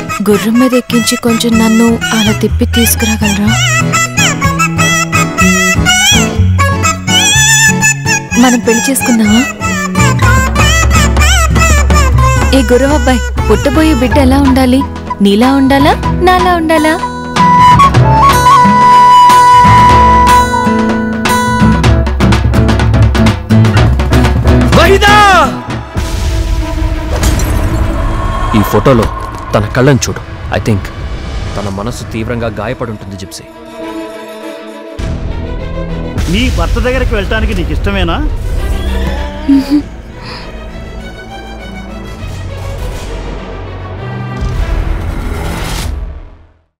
గుర్రం మీద ఎక్కించి కొంచెం నన్ను అలా తిప్పి తీసుకురాగలరా మనం పెళ్లి చేసుకుందామా ఏ గుర్రం అబ్బాయి పుట్టబోయే బిడ్డ ఎలా ఉండాలి నీలా ఉండాలా నాలా ఉండాలా వహిదా ఈ ఫోటోలో తన కళ్ళని చూడు ఐ థింక్ తన మనసు తీవ్రంగా గాయపడి ఉంటుంది జిప్సీ నీ భర్త దగ్గరికి వెళ్ళటానికి నీకు ఇష్టమేనా